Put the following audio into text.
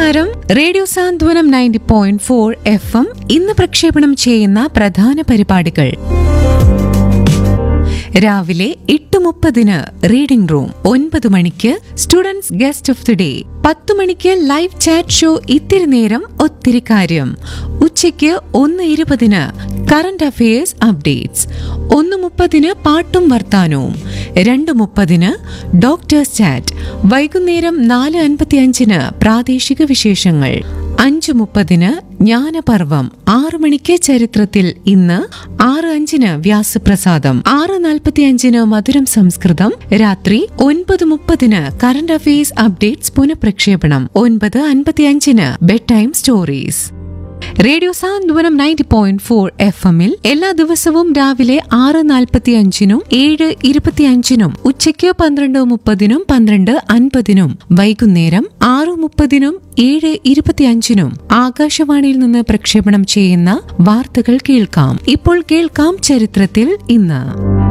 നമസ്കാരം radio Santhwanam ninety point four F M ഇന്ന് പ്രക്ഷേപണം ചെയ്യുന്ന പ്രധാന പരിപാടികൾ രാവിലെ എട്ട് മുപ്പതിന് റീഡിംഗ് റൂം ഒൻപത് മണിക്ക് students guest of the day പത്ത് മണിക്ക് ലൈവ് ചാറ്റ് ഷോ ഇത്തിരി നേരം ഒത്തിരി കാര്യം ഉച്ചയ്ക്ക് ഒന്ന് ഇരുപതിന് കറന്റ് അഫയേഴ്സ് അപ്ഡേറ്റ്സ് ഒന്ന് മുപ്പതിന് പാട്ടും വർത്താനവും രണ്ട് മുപ്പതിന് ഡോക്ടേഴ്സ് ചാറ്റ് വൈകുന്നേരം നാല് അൻപത്തിയഞ്ചിന് പ്രാദേശിക വിശേഷങ്ങൾ അഞ്ചു മുപ്പതിന് ജ്ഞാനപർവം ആറു മണിക്ക് ചരിത്രത്തിൽ ഇന്ന് ആറ് അഞ്ചിന് വ്യാസപ്രസാദം ആറ് നാൽപ്പത്തി അഞ്ചിന് മധുരം സംസ്കൃതം രാത്രി ഒൻപത് മുപ്പതിന് കറന്റ് അഫയേഴ്സ് അപ്ഡേറ്റ്സ് പുനഃപ്രക്ഷേപണം ഒൻപത് അൻപത്തി അഞ്ചിന് bed time stories radio Santhwanam ninety point four F എമ്മിൽ എല്ലാ ദിവസവും രാവിലെ ആറ് നാൽപ്പത്തി അഞ്ചിനും ഏഴ് ഇരുപത്തിയഞ്ചിനും ഉച്ചയ്ക്ക് പന്ത്രണ്ട് മുപ്പതിനും പന്ത്രണ്ട് അൻപതിനും വൈകുന്നേരം ആറ് മുപ്പതിനും ഏഴ് ഇരുപത്തിയഞ്ചിനും ആകാശവാണിയിൽ നിന്ന് പ്രക്ഷേപണം ചെയ്യുന്ന വാർത്തകൾ കേൾക്കാം ഇപ്പോൾ കേൾക്കാം ചരിത്രത്തിൽ ഇന്ന്